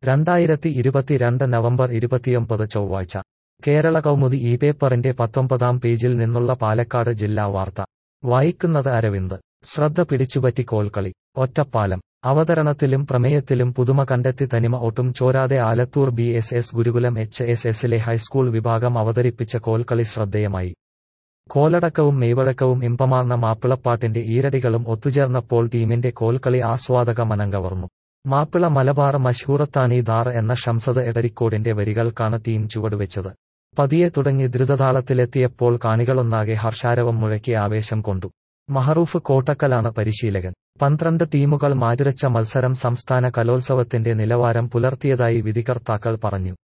രണ്ടായിരത്തി ഇരുപത്തിരണ്ട് നവംബർ ഇരുപത്തിയൊമ്പത് ചൊവ്വാഴ്ച കേരള കൗമുദി ഈ പേപ്പറിന്റെ പത്തൊമ്പതാം പേജിൽ നിന്നുള്ള പാലക്കാട് ജില്ലാ വാർത്ത വായിക്കുന്നത് അരവിന്ദ് ശ്രദ്ധ പിടിച്ചുപറ്റി കോൽക്കളി ഒറ്റപ്പാലം അവതരണത്തിലും പ്രമേയത്തിലും പുതുമ കണ്ടെത്തി തനിമ ഒട്ടും ചോരാതെ Alathur B S S Gurukulam H S എസിലെ ഹൈസ്കൂൾ വിഭാഗം അവതരിപ്പിച്ച കോൽക്കളി ശ്രദ്ധേയമായി കോലടക്കവും മെയ്വഴക്കവും ഇമ്പമാർന്ന മാപ്പിളപ്പാട്ടിന്റെ ഈരടികളും ഒത്തുചേർന്നപ്പോൾ ടീമിന്റെ കോൽക്കളി ആസ്വാദക മനം കവർന്നു മാപ്പിള മലബാർ മഷ്ഹൂറത്താണി ദാർ എന്ന ഷംസദ് എടരിക്കോടിന്റെ വരികൾക്കാണ് ടീം ചുവടുവെച്ചത് പതിയെ തുടങ്ങി ദ്രുതതാളത്തിലെത്തിയപ്പോൾ കാണികളൊന്നാകെ ഹർഷാരവം മുഴക്കി ആവേശം കൊണ്ടു മഹറൂഫ് കോട്ടക്കലാണ് പരിശീലകൻ പന്ത്രണ്ട് ടീമുകൾ മാറ്റുരച്ച മത്സരം സംസ്ഥാന കലോത്സവത്തിന്റെ നിലവാരം പുലർത്തിയതായി വിധികർത്താക്കൾ പറഞ്ഞു